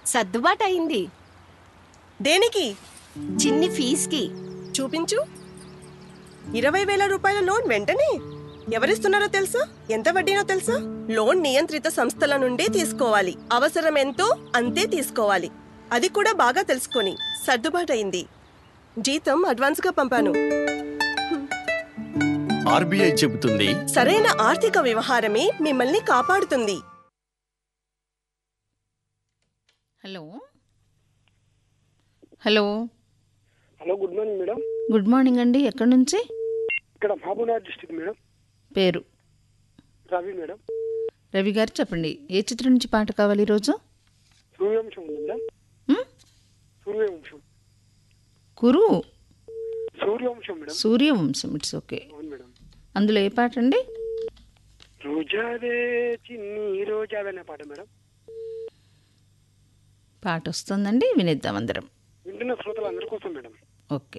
సర్దుబాటు అయింది దేనికి చిన్ని ఫీజుకి చూపించు ఇరవై వేల రూపాయల లోన్ వెంటనే ఎవరిస్తున్నారో తెలుసా ఎంత వడ్డీనో తెలుసా లోన్ నియంత్రిత సంస్థల నుండి తీసుకోవాలి అవసరం ఎంతో అంతే తీసుకోవాలి అది కూడా బాగా తెలుసుకొని సర్దుబాటయింది జీతం అడ్వాన్స్గా పంపాను ఆర్బీఐ చెబుతుంది సరైన ఆర్థిక వ్యవహారమే మిమ్మల్ని కాపాడుతుంది hello hello hello good morning madam good morning అండి ఎక్కడి నుంచి ఇక్కడ మహబూబ్నగర్ డిస్టిక్ మేడం పేరు రవి మేడం రవి గారు చెప్పండి ఏ చిత్రం నుంచి పాట కావాలి ఈరోజు సూర్యవంశం ఉంది మేడం హ్మ్? సూర్యవంశం కురు Suryavamsam madam Suryavamsam it's okay అవును మేడం అందులో ఏ పాట అండి రోజాదే చిన్ని రోజాదే అనే పాట మేడం పాట వస్తుందండి వినిద్దాం అందరం వింటున్న శ్రోతలు అందరి కోసం మేడం ఓకే